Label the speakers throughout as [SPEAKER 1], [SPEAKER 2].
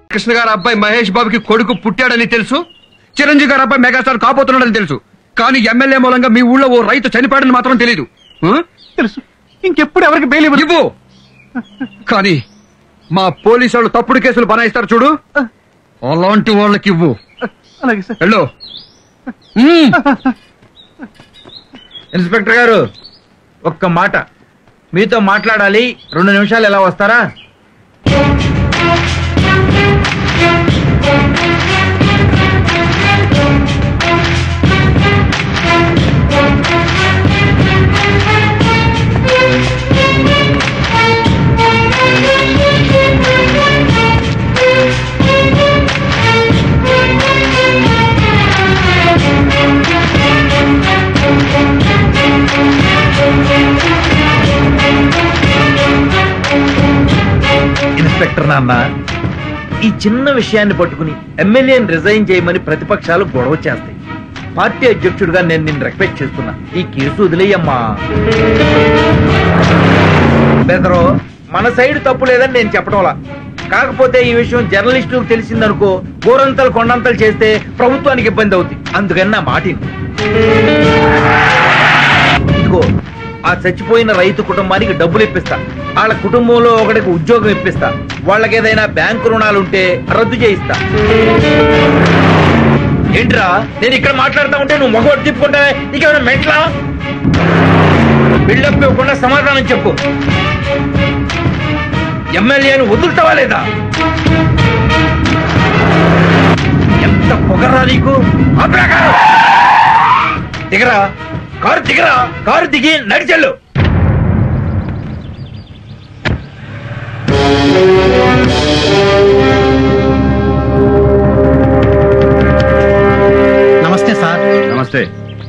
[SPEAKER 1] కృష్ణ గారు అబ్బాయి మహేష్ బాబుకి కొడుకు పుట్టాడని తెలుసు చిరంజీవి గారు అబ్బాయి మెగాస్టార్ కాబోతున్నాడని తెలుసు కానీ ఎమ్మెల్యే మూలంగా మీ ఊళ్ళో ఓ రైతు చనిపోయాడని మాత్రం తెలియదు ఆ?
[SPEAKER 2] తెలుసు ఇంకెప్పుడు ఎవరికి బెయిల్ ఇవ్వరు
[SPEAKER 1] ఇవ్వు కానీ మా పోలీసు వాళ్ళు తప్పుడు కేసులు బనాయిస్తారు చూడు అలాంటి వాళ్ళకి ఇవ్వు
[SPEAKER 2] అలాగే సార్
[SPEAKER 1] వెళ్ళు మ్మ్.
[SPEAKER 3] ఇన్స్పెక్టర్ గారు ఒక్క మాట మీతో మాట్లాడాలి రెండు నిమిషాలు ఎలా వస్తారా ఇన్స్పెక్టర్ నాన్న ఈ చిన్న విషయాన్ని పట్టుకుని ఎమ్మెల్యేని రిజైన్ చేయమని ప్రతిపక్షాలు గొడవ చేస్తాయి పార్టీ అధ్యక్షుడిగా నేను నిన్ను రిక్వెస్ట్ చేస్తున్నా ఈ కేసు వదిలేయమ్మా బెదరో మన సైడ్ తప్పు లేదని నేను చెప్పడంలా కాకపోతే ఈ విషయం జర్నలిస్టులకు తెలిసిందనుకో గోరంతలు కొండంతలు చేస్తే ప్రభుత్వానికి ఇబ్బంది అవుతుంది అందుకని నా మాట విను. ఇదిగో ఆ చచ్చిపోయిన రైతు కుటుంబానికి డబ్బులు ఇప్పిస్తా వాళ్ళ కుటుంబంలో ఒకటికి ఉద్యోగం ఇప్పిస్తా వాళ్ళకి ఏదైనా బ్యాంకు రుణాలు ఉంటే రద్దు చేయిస్తా ఏంట్రా నేను ఇక్కడ మాట్లాడుతా ఉంటే నువ్వు మొగ తిప్పుకుంటావే నీకేమైనా మెంట్లా బిల్డప్ ఇవ్వకుండా సమాధానం చెప్పు ఎమ్మెల్యేను వదులుతావా లేదా ఎంత పొగరా నీకు ఆపురా కారు. దిగరా కారు దిగరా కారు దిగి నడిచెళ్ళు
[SPEAKER 2] నమస్తే సార్
[SPEAKER 1] నమస్తే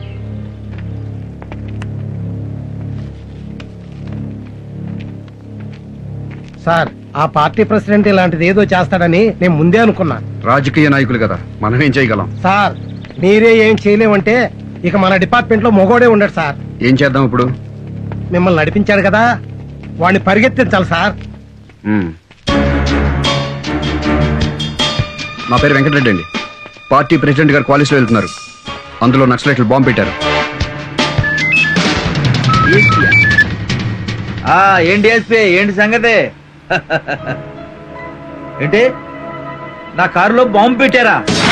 [SPEAKER 2] సార్ ఆ పార్టీ ప్రెసిడెంట్ ఇలాంటిది ఏదో చేస్తాడని నేను ముందే అనుకున్నా
[SPEAKER 1] రాజకీయ నాయకులు కదా మనం ఏం చేయగలం
[SPEAKER 2] సార్ మీరే ఏం చేయలేమంటే ఇక మన డిపార్ట్మెంట్ లో మొగోడే ఉండడు సార్
[SPEAKER 1] ఏం చేద్దాం ఇప్పుడు
[SPEAKER 2] మిమ్మల్ని నడిపించాడు కదా వాడిని పరిగెత్తించాలి సార్
[SPEAKER 1] మ్మ్. నా పేరు వెంకటరెడ్డి అండి పార్టీ ప్రెసిడెంట్ గారు క్వాలిస్లో వెళ్తున్నారు అందులో నక్సలైట్లు బాంబు పెట్టారు
[SPEAKER 3] ఆ ఏంటి ఎస్పీ ఏంటి సంగతి ఏంటి నా కారులో బాంబు పెట్టారా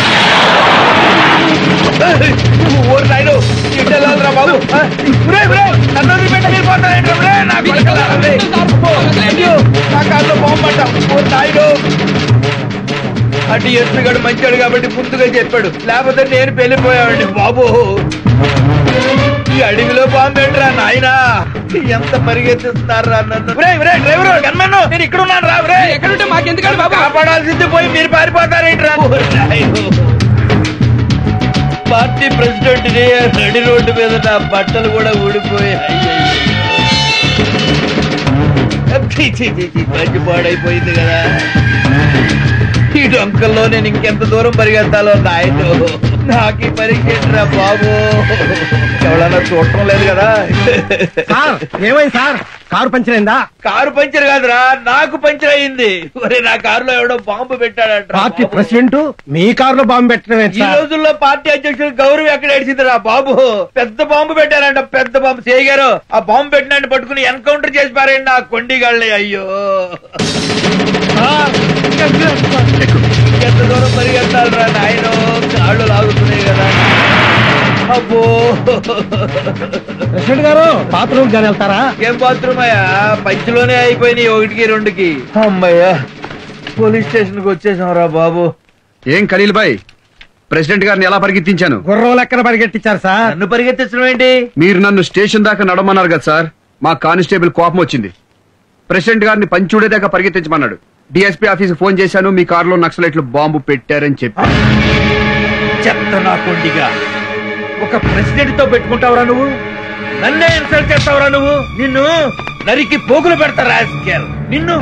[SPEAKER 3] ఓరి నాయను, ఇటు వెళ్ళాలిరా బాబు. ఆ, ఒరేయ్, ఒరేయ్, నన్ను వదిలిపెట్టి వెళ్ళిపోతారేంట్రా, ఒరేయ్, నా కొడుకులారా, ఒరేయ్. అబ్బో, అయ్యో, నా కారులో బాంబు పడ్డాం ఓరి నాయను. అటు ఎస్పీ గడు మంచాడు కాబట్టి ముందుగా చెప్పాడు లేకపోతే నేను వెళ్ళిపోయావండి బాబు ఈ అడవిలో బాంబేంట్రా నాయనా ఎంత పరిగెత్తిస్తున్నారా నన్ను ఒరేయ్, ఒరేయ్, డ్రైవరు, గన్మన్ను, నేను ఇక్కడ ఉన్నాను రా ఒరేయ్.
[SPEAKER 4] ఎక్కడుంటే మాకెందుకండి బాబు
[SPEAKER 3] కాపాడాల్సింది పోయి మీరు పారిపోతారేంట్రా ఓరి నాయనో. పార్టీ ప్రెసిడెంట్ నడి రోడ్డు మీద నా బట్టలు కూడా ఊడిపోయాయి ఛీ, ఛీ, ఛీ, ఛీ, మంచి పాడైపోయింది కదా ఈ డొంకల్లో నేను ఇంకెంత దూరం పరిగెత్తాలో నాయన నాకు ఈ పరిగెట్టరా బాబు ఎవడన్నా చూడటం లేదు కదా
[SPEAKER 2] సార్ ఏమైంది సార్ కారు పంచర్ అయిందా
[SPEAKER 3] కారు పంచర్ కాదురా నాకు పంచర్ అయింది ఒరే నా కారులో ఎవడో బాంబు పెట్టాడంట
[SPEAKER 2] పార్టీ
[SPEAKER 3] బాబు.
[SPEAKER 2] ప్రెసిడెంట్ మీ కారులో బాంబు పెట్టడం ఏంటి
[SPEAKER 3] ఈ
[SPEAKER 2] సార్?
[SPEAKER 3] రోజుల్లో పార్టీ అధ్యక్షుడు గౌరవం ఎక్కడ ఏడిచిందిరా బాబు పెద్ద బాంబు పెట్టారంట పెద్ద బాంబు చేయగారు ఆ బాంబు పెట్టినట్టు పట్టుకుని ఎన్కౌంటర్ చేసి పారండి నా కొండిగాళ్ళే అయ్యో ఎంత దూరం పరిగెత్తాలరా నాయన కాళ్ళు లాగుతున్నాయి కదా అబ్బో
[SPEAKER 2] ప్రెసిడెంట్ గారు బాత్రూమ్ కానీ వెళ్తారా
[SPEAKER 3] ఏం బాత్రూమ్ అయ్యా పంచిలోనే అయిపోయినాయి ఒకటికి రెండుకి అమ్మయ్యా పోలీస్ స్టేషన్ కి వచ్చేసాంరా బాబు
[SPEAKER 1] ఏం ఖలీల్ భాయ్ ప్రెసిడెంట్ గారిని ఎలా పరిగెత్తించాను
[SPEAKER 2] గుర్రం లెక్కన పరిగెట్టించారు సార్
[SPEAKER 3] నన్ను పరిగెత్తించడం ఏంటి
[SPEAKER 1] మీరు నన్ను స్టేషన్ దాకా నడమన్నారు కదా సార్ మా కానిస్టేబుల్ కోపం వచ్చింది ప్రెసిడెంట్ గారిని పంచుడే దాకా పరిగెత్తించమన్నాడు డిఎస్పీ ఆఫీస్ ఫోన్ చేశాను మీ కారులో నక్సలైట్లు బాంబు పెట్టారని చెప్పి
[SPEAKER 3] చెత్త నా కొండిగా ఒక ప్రెసిడెంట్ తో పెట్టుకుంటావురా నువ్వు నన్నే ఇన్సల్ట్ చేస్తావురా నువ్వు నిన్ను నరికి పోగులు పెడతారా రాజకీయాలు నిన్ను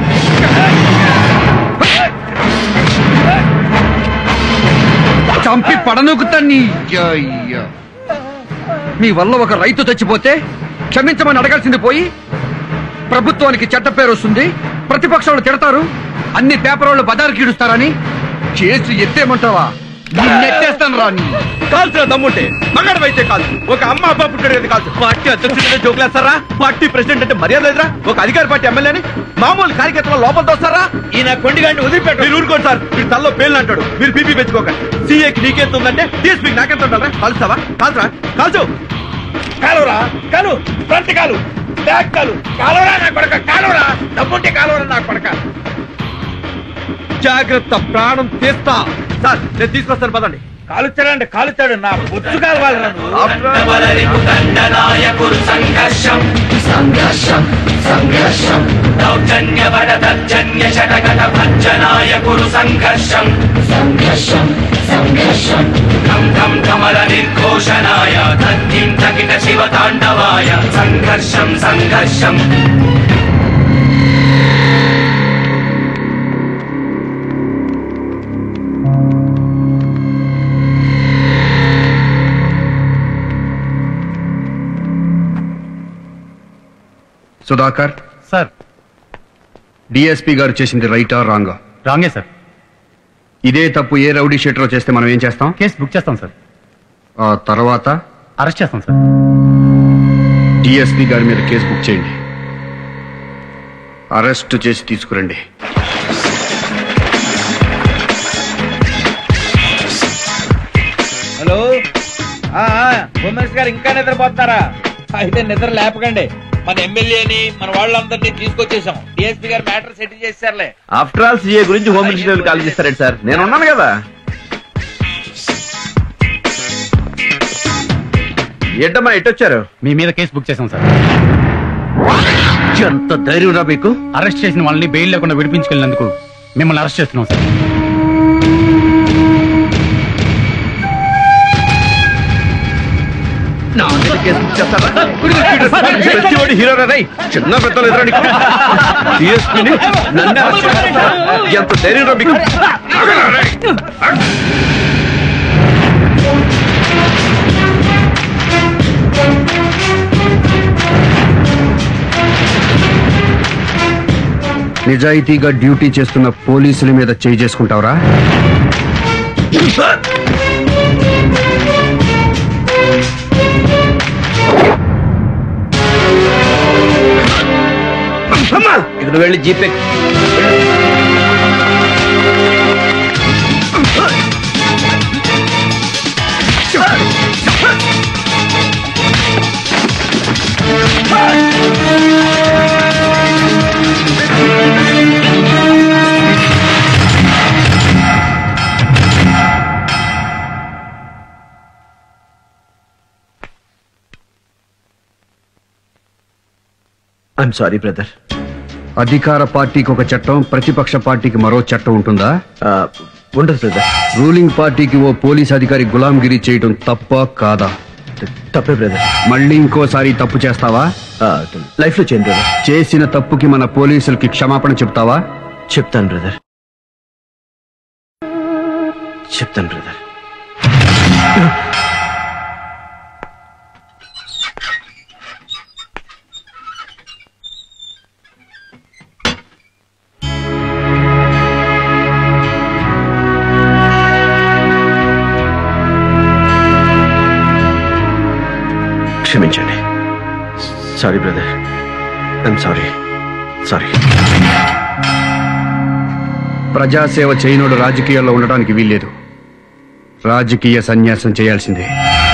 [SPEAKER 1] చంపి పడనొక్కుతా నీ అయ్య. మీ వల్ల ఒక రైతు చచ్చిపోతే క్షమించమని అడగాల్సింది పోయి ప్రభుత్వానికి చెడ్డ పేరు వస్తుంది ప్రతిపక్ష వాళ్ళు తిడతారు అన్ని పేపర్ వాళ్ళు బజారు కీడుస్తారని కేసు ఎత్తేమంటావా నెట్టేస్తాను రా నీ.
[SPEAKER 3] కాల్సిన దమ్ముంటే మగాడు అయితే కాదు ఒక అమ్మ అబ్బా పుట్టాడు కదా కాదు పార్టీ అధ్యక్షుడు జోకులేస్తారా పార్టీ ప్రెసిడెంట్ అంటే మర్యాద లేదురా ఒక అధికార పార్టీ ఎమ్మెల్యేని మామూలు కార్యకర్తల లోపల తోస్తారా ఈయన కొండిగాడిని వదిలిపెట్టు మీరు ఊరుకోండి సార్ మీరు తల్లో పేర్లు అంటాడు మీరు బీపీ పెంచుకోకండి సీఏకి నీకెంత ఉందంటే డిఎస్పీకి నాకెంత ఉండాలరా కాలుస్తావా కాల్చరా కాల్చు కాలురా కాలు ఫ్రంట్ కాలు బ్యాక్ కాలు కాలురా నా కొడక కాలురా డబ్బుంటే కాలురా నా కొడక జాగ్రత్త ప్రాణం తీస్తా సార్ నేను తీసుకొస్తాను పదండి కాలుచ్చాడండి కాలుచ్చాడు నా బొచ్చు కాలవాలరా
[SPEAKER 4] వలరిపు దండనాయకుడు సంఘర్షం సంఘర్షం సంఘర్షం దౌర్జన్య బడ దర్జన్య శటగట భజ్జనాయకుడు సంఘర్షం సంఘర్షం సంఘర్షం ఘం ఘం కమల నిర్ఘోషణాయ ధన్యం తగిట శివ తాండవాయ సంఘర్షం సంఘర్షం
[SPEAKER 1] సుధాకర్
[SPEAKER 5] సార్
[SPEAKER 1] డిఎస్పీ గారు చేసింది రైటా రాంగా
[SPEAKER 5] రాంగే సార్
[SPEAKER 1] ఇదే తప్పు ఏ రౌడీ షీటర్ చేస్తే మనం ఏం చేస్తాం
[SPEAKER 5] కేసు బుక్ చేస్తాం సార్
[SPEAKER 1] ఆ తర్వాత
[SPEAKER 5] అరెస్ట్ చేస్తాం సార్
[SPEAKER 1] డిఎస్పీ గారి మీద కేసు బుక్ చేయండి అరెస్ట్ చేసి తీసుకురండి
[SPEAKER 3] హలో హోమ్ మినిస్టర్ గారు ఇంకా నిద్రపోతారా అయితే నిద్ర లేపకండి మన ఎమ్మెల్యేని మన వాళ్ళందరినీ తీసుకొచ్చేసాం డిఎస్పీ గారు మ్యాటర్ సెటిల్ చేశారులే
[SPEAKER 6] ఆఫ్టర్ ఆల్ సీఏ గురించి హోమ్ మినిస్టర్ కాల్ చేస్తారండి సార్ నేను ఉన్నాను కదా ఏంటమ్మా ఎట్టొచ్చారు
[SPEAKER 5] మీ మీద కేసు బుక్ చేస్తాం సార్
[SPEAKER 6] ఎంత ధైర్యం రా మీకు
[SPEAKER 5] అరెస్ట్ చేసిన వాళ్ళని బెయిల్ లేకుండా విడిపించుకెళ్ళినందుకు మిమ్మల్ని అరెస్ట్ చేస్తున్నాం సార్
[SPEAKER 6] నా మీద కేసు బుక్ చేస్తారా? ప్రతివాడు హీరో రా రేయ్. చిన్న పెద్దలు ఎదురా నీకు DSP ని నన్నే అరెస్ట్ చేస్తారా? ఎంత ధైర్యం రా మీకు ఆగరా రేయ్.
[SPEAKER 1] నిజాయితీగా డ్యూటీ చేస్తున్న పోలీసుల మీద చేయి చేసుకుంటావరా
[SPEAKER 6] ఇక నువ్వు వెళ్ళి జీపే ఐఎమ్ సారీ బ్రదర్
[SPEAKER 1] అధికార పార్టీకి ఒక చట్టం ప్రతిపక్ష పార్టీకి మరో చట్టం ఉంటుందా
[SPEAKER 6] ఉండదు బ్రదర్
[SPEAKER 1] రూలింగ్ పార్టీకి ఓ పోలీస్ అధికారి గులాంగిరి చేయడం తప్ప కాదా
[SPEAKER 6] తప్పే బ్రదర్
[SPEAKER 1] మళ్ళీ ఇంకోసారి తప్పు చేస్తావా
[SPEAKER 6] లైఫ్ లో చేయండి బ్రదర్
[SPEAKER 1] చేసిన తప్పుకి మన పోలీసులకి క్షమాపణ చెప్తావా
[SPEAKER 6] చెప్తాను బ్రదర్ చెప్తాను బ్రదర్ క్షమించండి sorry brother I'm sorry sorry
[SPEAKER 1] ప్రజాసేవ చేయనోడు రాజకీయాల్లో ఉండడానికి వీల్లేదు రాజకీయ సన్యాసం చేయాల్సిందే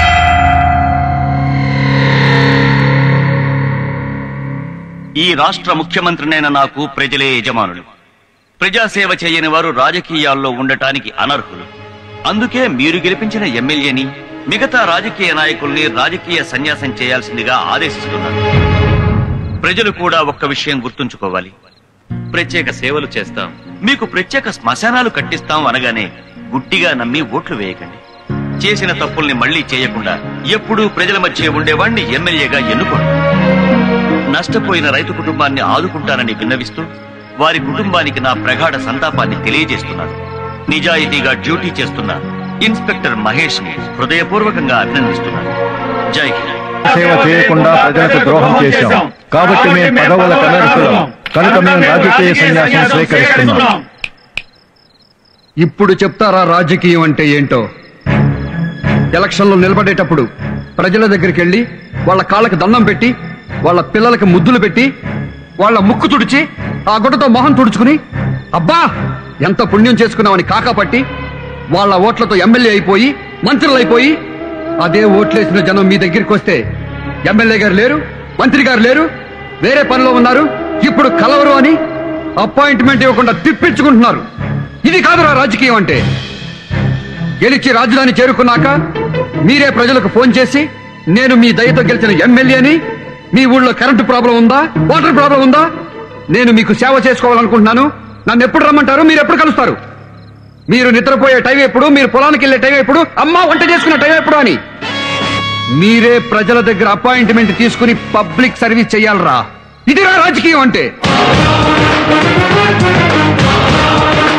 [SPEAKER 7] ఈ రాష్ట్ర ముఖ్యమంత్రినైన నాకు ప్రజలే యజమానులు ప్రజాసేవ చేయని వారు రాజకీయాల్లో ఉండటానికి అనర్హులు అందుకే మీరు గెలిపించిన ఎమ్మెల్యేని మిగతా రాజకీయ నాయకుల్ని రాజకీయ సన్యాసం చేయాల్సిందిగా ఆదేశిస్తున్నారు ప్రజలు కూడా ఒక్క విషయం గుర్తుంచుకోవాలి ప్రత్యేక సేవలు చేస్తాం మీకు ప్రత్యేక శ్మశానాలు కట్టిస్తాం అనగానే గుడ్డిగా నమ్మి ఓట్లు వేయకండి చేసిన తప్పుల్ని మళ్లీ చేయకుండా ఎప్పుడూ ప్రజల మధ్య ఉండేవాణ్ణి ఎమ్మెల్యేగా ఎన్నుకోండి నష్టపోయిన రైతు కుటుంబాన్ని ఆదుకుంటానని విన్నవిస్తూ వారి కుటుంబానికి నా ప్రగాఢ సంతాపాన్ని తెలియజేస్తున్నాను నిజాయితీగా డ్యూటీ చేస్తున్న ఇన్స్పెక్టర్ మహేష్ ని హృదయపూర్వకంగా అభినందిస్తున్నాను జై హింద్
[SPEAKER 8] సేవ చేయకుండా ప్రజలకు ద్రోహం చేశాం కాబట్టి మేము పదవుల కనర్సులం కనుక మేము రాజకీయ సన్యాసం స్వీకరిస్తున్నాం
[SPEAKER 1] ఇప్పుడు చెప్తారా రాజకీయం అంటే ఏంటో ఎలక్షన్లో నిలబడేటప్పుడు ప్రజల దగ్గరికి వెళ్ళి వాళ్ళ కాళ్ళకి దండం పెట్టి వాళ్ళ పిల్లలకి ముద్దులు పెట్టి వాళ్ళ ముక్కు తుడిచి ఆ గుడ్డతో మొహం తుడుచుకుని అబ్బా ఎంత పుణ్యం చేసుకున్నామని కాకాపట్టి వాళ్ళ ఓట్లతో ఎమ్మెల్యే అయిపోయి మంత్రులు అయిపోయి అదే ఓట్లేసిన జనం మీ దగ్గరికి వస్తే ఎమ్మెల్యే గారు లేరు మంత్రి గారు లేరు వేరే పనిలో ఉన్నారు ఇప్పుడు కలవరు అని అపాయింట్మెంట్ ఇవ్వకుండా తిప్పించుకుంటున్నారు ఇది కాదురా రాజకీయం అంటే గెలిచి రాజధాని చేరుకున్నాక మీరే ప్రజలకు ఫోన్ చేసి నేను మీ దయతో గెలిచిన ఎమ్మెల్యేని మీ ఊళ్ళో కరెంటు ప్రాబ్లం ఉందా వాటర్ ప్రాబ్లం ఉందా నేను మీకు సేవ చేసుకోవాలనుకుంటున్నాను నన్ను ఎప్పుడు రమ్మంటారు మీరు ఎప్పుడు కలుస్తారు మీరు నిద్రపోయే టైం ఎప్పుడు మీరు పొలానికి వెళ్ళే టైం ఎప్పుడు అమ్మ వంట చేసుకునే టైం ఎప్పుడు అని మీరే ప్రజల దగ్గర అపాయింట్మెంట్ తీసుకుని పబ్లిక్ సర్వీస్ చెయ్యాలరా ఇదిరా రాజకీయం అంటే